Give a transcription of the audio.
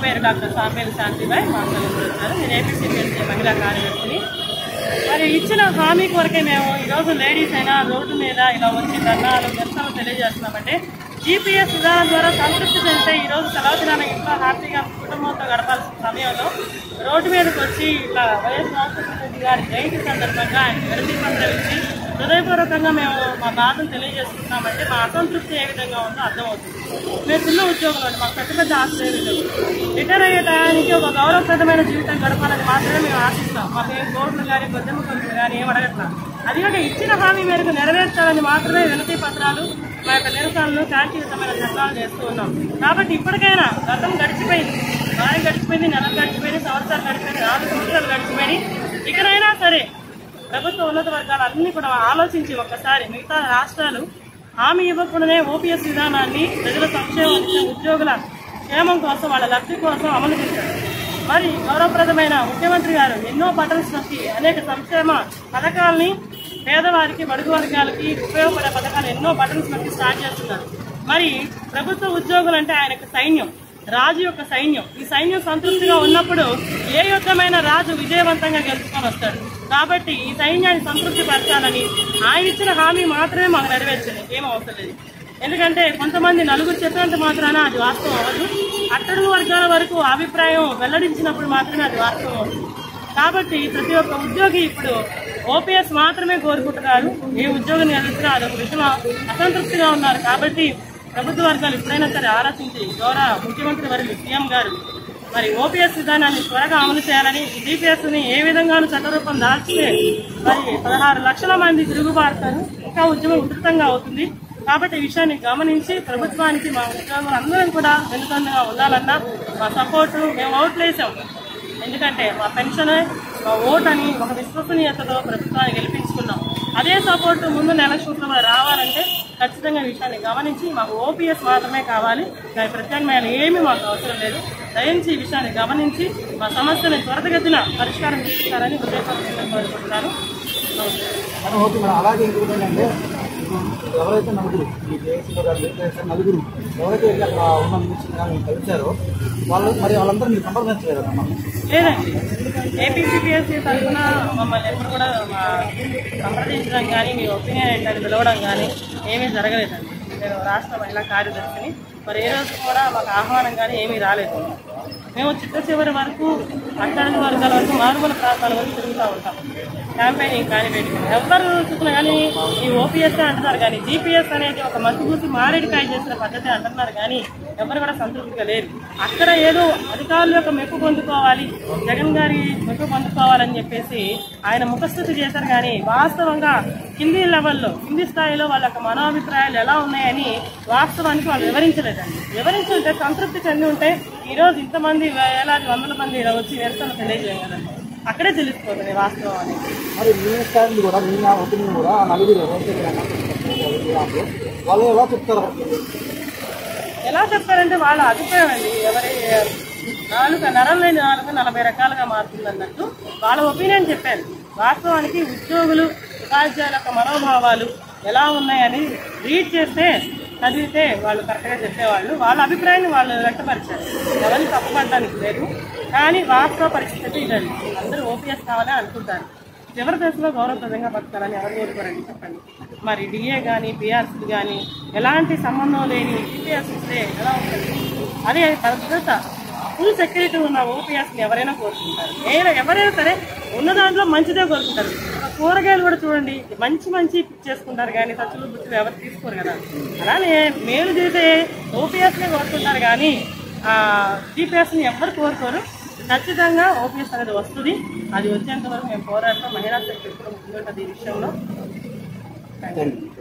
పేరు డాక్టర్ సాంబేలు శాంతిబాయ్ మా తల్లిదండ్రులు వచ్చారు నేను ఏపీసీపీఎస్సీ మహిళా కార్యదర్శిని మరి ఇచ్చిన హామీ కొరకే మేము ఈరోజు లేడీస్ అయినా రోడ్డు మీద ఇలా వచ్చి ధర్నాలు నిరసనలు తెలియజేస్తున్నామంటే జీపీఎస్ విధానం ద్వారా సంతృప్తి చెందితే ఈరోజు సెలవు దినాన ఇంట్లో హ్యాపీగా కుటుంబంతో గడపాల్సిన సమయంలో రోడ్డు మీదకి వచ్చి ఇట్లా వైఎస్ రాజశేఖర రెడ్డి గారి జయంతి సందర్భంగా ఆయన విరతి పత్రం ఇచ్చి హృదయపూర్వకంగా మేము మా బాధను తెలియజేస్తున్నామంటే మా అసంతృప్తి ఏ విధంగా ఉందో అర్థమవుతుంది మేము చిన్న ఉద్యోగులు అండి మాకు పెద్ద పెద్ద ఆశ్రయ రిటైర్ అయ్యే టయానికి ఒక గౌరవప్రదమైన జీవితం గడపాలని మాత్రమే మేము ఆశిస్తాం మాకు ఏం కోర్టులు కానీ గొద్దెమ్మ కొనులు కానీ ఏం అడగట్లా అది కాక ఇచ్చిన హామీ మేరకు నెరవేర్చాలని మాత్రమే వినతి పత్రాలు మా యొక్క నిరసనలు శాంతియుతమైన చట్టాలు చేస్తూ ఉన్నాం కాబట్టి ఇప్పటికైనా గతం గడిచిపోయింది వారం గడిచిపోయింది నెలలు గడిచిపోయింది సంవత్సరాలు గడిచిపోయింది నాలుగు సంవత్సరాలు గడిచిపోయింది ఇకనైనా సరే ప్రభుత్వ ఉన్నత వర్గాలు అన్ని కూడా ఆలోచించి ఒక్కసారి మిగతా రాష్ట్రాలు హామీ ఇవ్వకుండానే ఓపీఎస్ విధానాన్ని ప్రజల సంక్షేమం ఉద్యోగుల క్షేమం కోసం వాళ్ళ లబ్ధి కోసం అమలు చేశారు మరి గౌరవప్రదమైన ముఖ్యమంత్రి గారు ఎన్నో బటన్స్ నొక్కి అనేక సంక్షేమ పథకాలని పేదవారికి బడుగు వర్గాలకి ఉపయోగపడే పథకాలు ఎన్నో బటన్స్ నొక్కి స్టార్ట్ చేస్తున్నారు మరి ప్రభుత్వ ఉద్యోగులు అంటే ఆయనకు సైన్యం రాజు యొక్క సైన్యం ఈ సైన్యం సంతృప్తిగా ఉన్నప్పుడు ఏ యుద్ధమైన రాజు విజయవంతంగా గెలుచుకొని వస్తాడు కాబట్టి ఈ సైన్యాన్ని సంతృప్తి పరచాలని ఆయన ఇచ్చిన హామీ మాత్రమే మాకు నెరవేర్చింది ఏం అవసరం లేదు ఎందుకంటే కొంతమంది నలుగురు చెప్పినంత మాత్రాన అది వాస్తవం అవ్వదు అట్టడుగు వర్గాల వరకు అభిప్రాయం వెల్లడించినప్పుడు మాత్రమే అది వాస్తవం అవుతుంది కాబట్టి ప్రతి ఒక్క ఉద్యోగి ఇప్పుడు ఓపీఎస్ మాత్రమే కోరుకుంటున్నారు ఏ ఉద్యోగిని ఎదుర్కొన్నా అదొక విషయం అసంతృప్తిగా ఉన్నారు కాబట్టి ప్రభుత్వ వర్గాలు ఎప్పుడైనా సరే ఆలోచించి గౌరవ ముఖ్యమంత్రి వర్యులు సీఎం గారు మరి ఓపీఎస్ విధానాన్ని త్వరగా అమలు చేయాలని జీపీఎస్ ని ఏ విధంగానూ చట్టరూపం దాల్చితే మరి పదహారు లక్షల మంది తిరుగుబారుతారు ఇంకా ఉద్యమం ఉధృతంగా అవుతుంది కాబట్టి ఈ విషయాన్ని గమనించి ప్రభుత్వానికి మా ఉద్యోగులు అందరం కూడా వెనుకందుగా ఉండాలన్నా మా సపోర్టు మేము ఓట్లు వేసాం ఎందుకంటే మా పెన్షన్ మా ఓట్ అని ఒక విశ్వసనీయతతో ప్రభుత్వాన్ని గెలిపించుకున్నాం అదే సపోర్ట్ ముందు ఎలక్షన్స్ కూడా రావాలంటే ఖచ్చితంగా ఈ విషయాన్ని గమనించి మాకు ఓపీఎస్ మాత్రమే కావాలి దాని ప్రత్యామ్నాయాలు ఏమీ మాకు అవసరం లేదు దయించి ఈ విషయాన్ని గమనించి మా సమస్యని త్వరితగతిన పరిష్కారం తీసుకుంటారని హృదయపూర్వకంగా కోరుకుంటున్నాను కానీ ఓకే మేడం అలాగే ఇంకొకటి ఏంటంటే ఇప్పుడు ఎవరైతే నలుగురు ఈ జేఏసీలో కానీ లేకపోతే నలుగురు ఎవరైతే వెళ్ళి అక్కడ ఉన్న మినిస్టర్ కానీ కలిశారో వాళ్ళు మరి వాళ్ళందరూ మీరు సంప్రదించలేదు అమ్మా లేదండి ఏపీసీపీఎస్సీ తరఫున మమ్మల్ని ఎప్పుడు కూడా మా సంప్రదించడం కానీ మీ ఒపీనియన్ ఏంటని పిలవడం కానీ ఏమీ జరగలేదండి నేను రాష్ట్ర మహిళా కార్యదర్శిని మరి ఏ రోజు కూడా మాకు ఆహ్వానం కానీ ఏమీ రాలేదు మేము చిట్ట చివరి వరకు అట్టడుగు వర్గాల వరకు మారుమూల ప్రాంతాల వరకు తిరుగుతూ ఉంటాం క్యాంపెయినింగ్ కానీ పెట్టుకుని ఎవరు చూసినా కానీ ఈ ఓపీఎస్ అంటున్నారు కానీ జీపీఎస్ అనేది ఒక మసిగూసి మారేడుకాయ చేసిన పద్ధతి అంటున్నారు కానీ ఎవరు కూడా సంతృప్తిగా లేరు అక్కడ ఏదో అధికారుల యొక్క మెప్పు పొందుకోవాలి జగన్ గారి మెప్పు పొందుకోవాలని చెప్పేసి ఆయన ముఖస్థుతి చేశారు కానీ వాస్తవంగా కింది లెవెల్లో కింది స్థాయిలో వాళ్ళ యొక్క మనోభిప్రాయాలు ఎలా ఉన్నాయని వాస్తవానికి వాళ్ళు వివరించలేదండి వివరించుంటే సంతృప్తి చెంది ఉంటే ఈరోజు ఇంతమంది వేలాది వందల మంది ఇలా వచ్చి నిరసన తెలియజేయం కదండి అక్కడే తెలిసిపోతుంది వాస్తవం అనేది మరి మీ స్థాయి కూడా మీ ఒపీనియన్ కూడా ఆ నలుగురు ఎవరైతే మీరు అన్నారు, వాళ్ళు ఎలా చెప్తారు ఎలా చెప్పారంటే వాళ్ళ అభిప్రాయం అండి ఎవరి నాలుక నరం లేని నాలుక నలభై రకాలుగా మారుతుంది అన్నట్టు వాళ్ళ ఒపీనియన్ చెప్పారు వాస్తవానికి ఉద్యోగులు ఉపాధ్యాయుల యొక్క మనోభావాలు ఎలా ఉన్నాయని రీడ్ చేస్తే చదివితే వాళ్ళు కరెక్ట్గా చెప్పేవాళ్ళు వాళ్ళ అభిప్రాయాన్ని వాళ్ళు వ్యక్తపరిచారు ఎవరిని తప్పుపడడానికి లేదు కానీ వాస్తవ పరిస్థితి ఇదండి అందరూ ఓపీఎస్ కావాలని అనుకుంటారు చివరి దశలో గౌరవప్రదంగా బతకాలని ఎవరు కోరుకోరండి చెప్పండి మరి డిఏ కానీ పిఆర్సీ కానీ ఎలాంటి సంబంధం లేని టీపీఎస్ ఇస్తే ఎలా ఉంటుంది అదే భద్రత ఫుల్ సెక్యూరిటీ ఉన్న ఓపీఎస్ని ఎవరైనా కోరుకుంటారు ఏ ఎవరైనా సరే ఉన్న దాంట్లో మంచిదే కోరుకుంటారు ఒక కూరగాయలు కూడా చూడండి మంచి మంచి చేసుకుంటారు కానీ సచ్చులు బుచ్చులు ఎవరు తీసుకోరు కదా అలానే మేలు చేసే ఓపీఎస్నే కోరుకుంటారు కానీ జీపీఎస్ని ఎవరు కోరుకోరు ఖచ్చితంగా ఓపీఎస్ అనేది వస్తుంది అది వచ్చేంత వరకు మేము పోరాడతాం మహిళా శక్తి ఎప్పుడు ముందుంటుంది ఈ విషయంలో థ్యాంక్ యూ